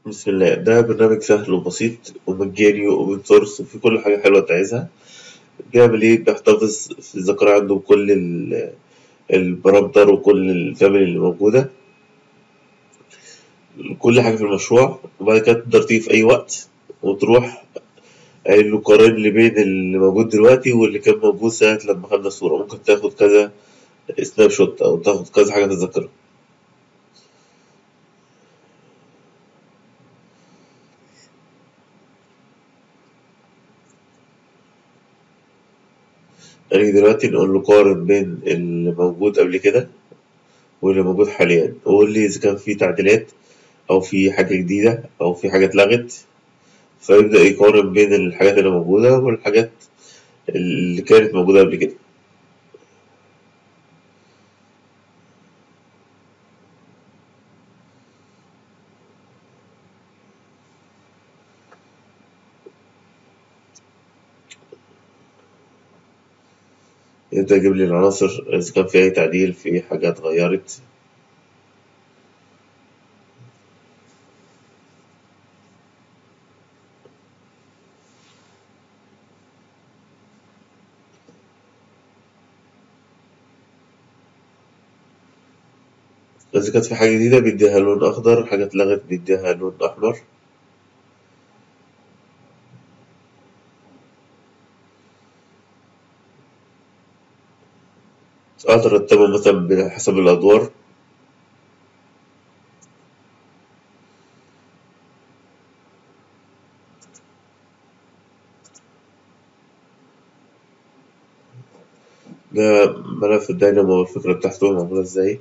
بسم الله ده برنامج سهل وبسيط ومجاني وأوبن سورس وفيه كل حاجة حلوة أنت عايزها بيعمل إيه بيحتفظ في الذاكرة عنده كل ال- البارامتر وكل الفاميلي اللي موجودة كل حاجة في المشروع وبعد كده تقدر تيجي في أي وقت وتروح قايل له قارن لي بين اللي موجود دلوقتي واللي كان موجود ساعة لما خدنا الصورة ممكن تاخد كذا سناب شوت أو تاخد كذا حاجة تتذكرها يعني دلوقتي نقول له قارن بين اللي موجود قبل كده واللي موجود حاليا وقول لي إذا كان في تعديلات أو في حاجة جديدة أو في حاجة اتلغت فيبدأ يقارن بين الحاجات اللي موجودة والحاجات اللي كانت موجودة قبل كده يبدأ يجيب لي العناصر إذا كان في أي تعديل في حاجة اتغيرت إذا كانت في حاجة جديدة بيديها لون أخضر حاجة اتلغت بيديها لون أحمر أقدر أرتبهم مثلا بحسب الأدوار ده ملف الدينامو والفكرة بتاعته معمولة ازاي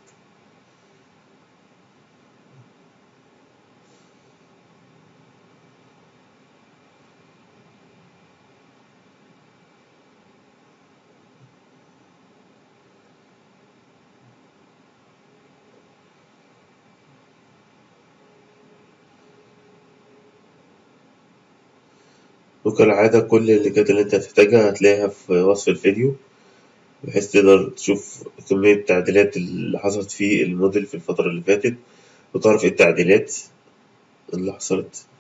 وكالعادة كل اللينكات اللي انت هتحتاجها هتلاقيها في وصف الفيديو بحيث تقدر تشوف كمية التعديلات اللي حصلت في الموديل في الفترة اللي فاتت وتعرف ايه التعديلات اللي حصلت